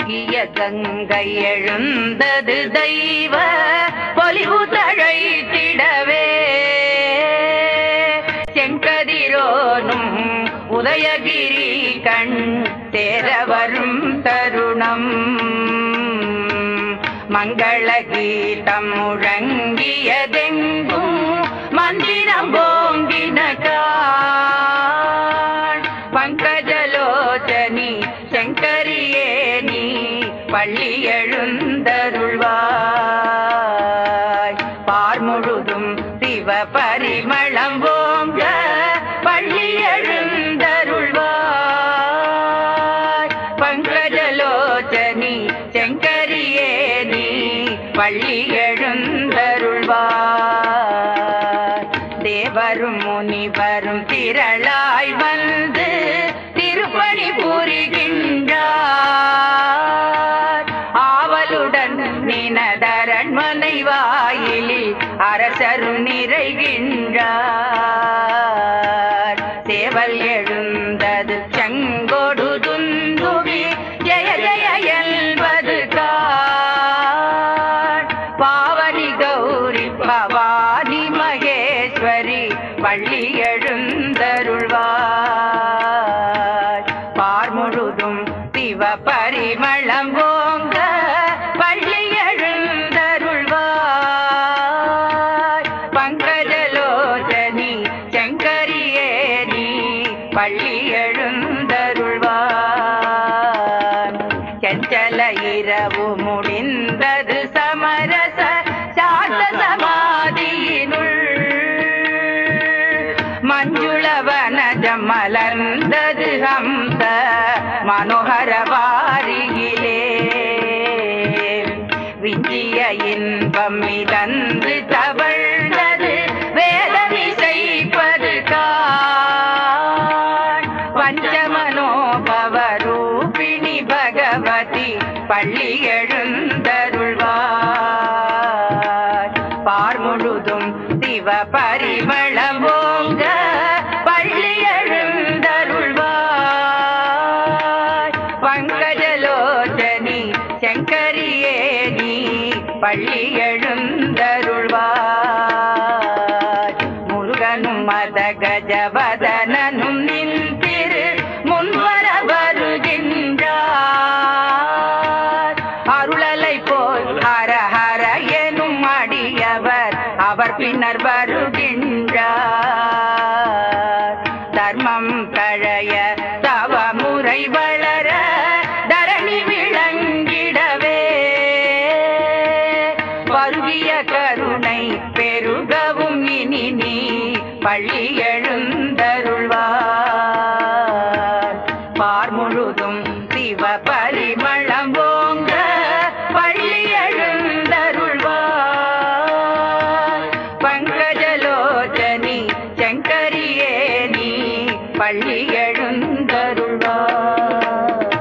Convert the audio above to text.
பொங்கிய கங்கை எழுந்தது தெய்வ பொலிவு தழைத்திடவே செங்கதிரோனும் உதயகிரி கண் சேர வரும் தருணம் மங்கள கீதம் முழங்கியதெங்கும் மந்திரம் போங்கின காண் பங்கஜலோச்சனி செங்கரியே நீ பள்ளி எழுந்தருள்வாய் பார் முழுதும் சிவ பரிமளம் ஓங்க பள்ளி எழுந்தருள்வாய் பங்கஜலோச்சனி செங்கரியே நீ பள்ளி எழுந்தருள்வாய் தேவரும் முனிவரும் திரளாய் வந்து திருப்பணி புரிகின்றார் ஆவலுடன் நினதரண்மனை வாயிலில் அரசரும் நிறைகின்றார் சேவல் எழுந்தது செங்கொடு துந்துவி ஜெய ஜெய என்பது காண் பாவனி கௌரி பவானி மகேஸ்வரி பள்ளி எழுந்தருள்வார் பார் முழுதும் சிவ பரிமளம் ஓங்க பள்ளி எழுந்தருள்வார் பங்கஜலோச்சனி சங்கரியே நீ பள்ளி எழுந்தருள்வார் செஞ்சல இரவு முடிந்தது சமரச சாந்த சமாதியினுள் மஞ்சுளவனஜம் மலர்ந்தது ஹம்ச மனோகர வாரியிலே விஞ்சிய இன்பம் மிதந்து தவழ்ந்தது வேதமிசைப்பது காண் பஞ்சமனோபவரூபிணி பகவதி பள்ளி எழுந்தருள்வார் பார் முழுதும் சிவ பரிமளம் ஓங்க பள்ளி எழுந்தருள்வார் பங்கஜலோச்சனி சங்கரியே நீ பள்ளி எழுந்தருள்வார் முருகனும் மத கஜவதனனும் நின்றிரு முன்வர வருகின்றார் அருளலை போல் ஹர ஹர எனும் அடியவர் அவர் பின்னர் வருகின்றார் தர்மம் கழைய தவமுறை வளர தரணி விளங்கிடவே பருகிய கருணை பெருகவும் இனி நீ பள்ளி எழுந்தருள்வார் பார் முழுதும் சிவ பரிமளம் ஓங்க பள்ளி எழுந்தருள்வார் பங்கஜலோச்சனி சங்கரியே நீ பள்ளி எழுந்தருள்வார்